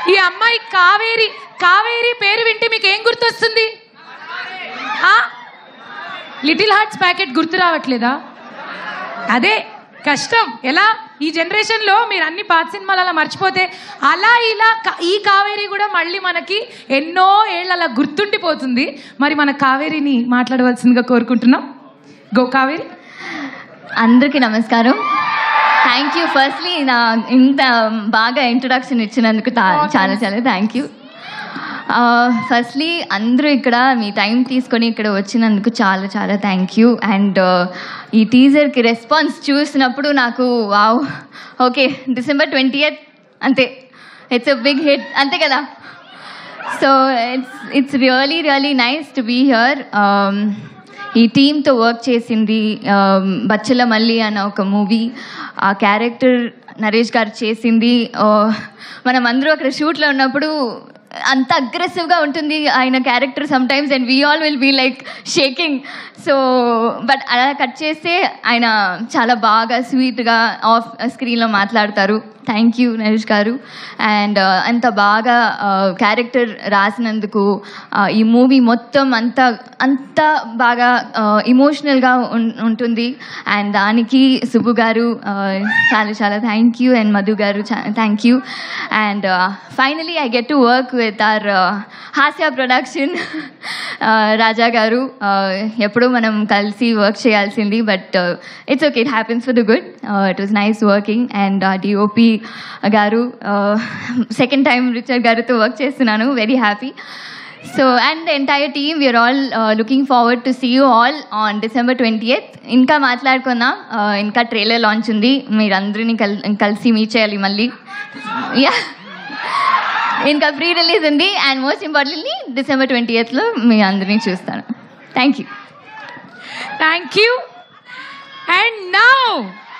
ఈ అమ్మాయి కావేరి కావేరి పేరు వింటే మీకు ఏం గుర్తొస్తుంది ఆ? లిటిల్ హార్ట్స్ ప్యాకెట్ గుర్తు రావట్లేదా అదే కష్టం ఎలా ఈ జనరేషన్లో మీరు అన్ని పాత సినిమాలు అలా మర్చిపోతే అలా ఇలా క- ఈ కావేరి కూడా మళ్ళీ మనకి ఎన్నో ఏళ్ళు అలా గుర్తుండిపోతుంది మరి మన కావేరిని మాట్లాడవలసిందిగా కోరుకుంటున్నాం గో కావేరి అందరికీ నమస్కారం థ్యాంక్ యూ ఫస్ట్లీ నా ఇంత బాగా ఇంట్రొడక్షన్ ఇచ్చినందుకు తా- చాలా చాలా థ్యాంక్ యూ ఫస్ట్లీ అందరూ ఇక్కడ మీ టైం తీసుకొని ఇక్కడ వచ్చినందుకు చాలా చాలా థ్యాంక్ యూ అండ్ ఈ టీజర్కి రెస్పాన్స్ చూసినప్పుడు నాకు వావ్ ఓకే డిసెంబర్ ట్వంటీ అంతే ఇట్స్ అ బిగ్ హిట్ అంతే కదా so it's it's really really nice to be here ఈ టీంతో వర్క్ చేసింది um, బచ్చల మల్లి అన్న ఒక మూవీ ఆ క్యారెక్టర్ నరేష్ గారు చేసింది uh, మనం అందరూ అక్కడ షూట్లో ఉన్నప్పుడు అంత అగ్రెసివ్గా ఉంటుంది ఆయన character sometimes and we all will be like shaking so but అలా కట్ చేస్తే ఆయన చాలా బాగా స్వీట్గా ఆఫ్ స్క్రీన్లో మాట్లాడతారు థ్యాంక్ యూ నరేష్ గారు అండ్ అంత బాగా క్యారెక్టర్ రాసినందుకు uh, ఈ మూవీ మొత్తం అంత అంత బాగా ఇమోషనల్గా ఉంటుంది అండ్ దానికి సుబ్బు గారు uh, చాలా చాలా thank you and Madhu garu thank you and finally I get to work with our Haasya production Raja garu uh, ఎప్పుడూ మనం కలిసి వర్క్ చేయాల్సింది but it's okay it happens for the good it was nice working and DOP garu second time Richard గారితో work చేస్తున్నాను very happy so and entire team we're all looking forward to see you all on December twenty eighth ఇంకా మాట్లాడుకుందాం Uh, ఇంకా trailer launch ఉంది మీరందరినీ కల్ కలిసి meet చేయాలి మళ్ళీ యా ఇంకా ప్రీ రిలీజ్ ఉంది and most importantly December twenty ఎయిత్లో మీ అందరినీ చూస్తాను thank you thank you and now